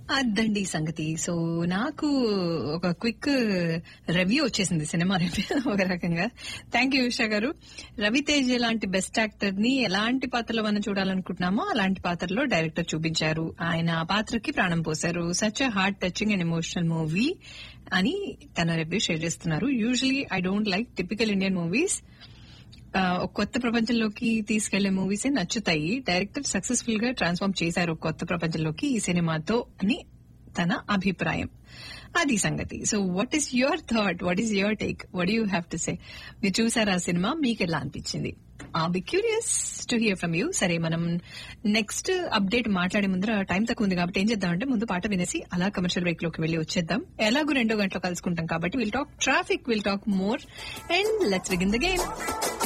అద్దండి సంగతి సో నాకు ఒక క్విక్ రివ్యూ వచ్చేసింది సినిమా రివ్యూ ఒక రకంగా థ్యాంక్ యూ ఉషా గారు రవితేజ్ లాంటి బెస్ట్ యాక్టర్ ని ఎలాంటి పాత్రలో మనం చూడాలనుకుంటున్నామో అలాంటి పాత్రలో డైరెక్టర్ చూపించారు ఆయన ఆ పాత్రకి ప్రాణం పోశారు such heart touching and emotional movie అని తన రివ్యూ షేర్ చేస్తున్నారు usually I don't like typical Indian movies ఆ, ఒక కొత్త ప్రపంచంలోకి తీసుకెళ్లే మూవీసే నచ్చుతాయి డైరెక్టర్ సక్సెస్ఫుల్ గా ట్రాన్స్ఫార్మ్ చేశారు కొత్త ప్రపంచంలోకి ఈ సినిమాతో అని తన అభిప్రాయం అది సంగతి so what is your thought what is your take what you have to say మీరు చూసారా ఆ సినిమా మీకు ఎలా అనిపించింది ఆ be curious to hear from you సరే మనం నెక్స్ట్ అప్డేట్ మాట్లాడే ముందర టైం తక్కువ ఉంది కాబట్టి ఏం చేద్దామంటే ముందు పాట వినేసి అలా కమర్షియల్ బ్రేక్ లోకి వెళ్ళి వచ్చేద్దాం ఎలాగో రెండో గంటలో కలుసుకుంటాం కాబట్టి we'll talk traffic we'll talk more and let's begin the game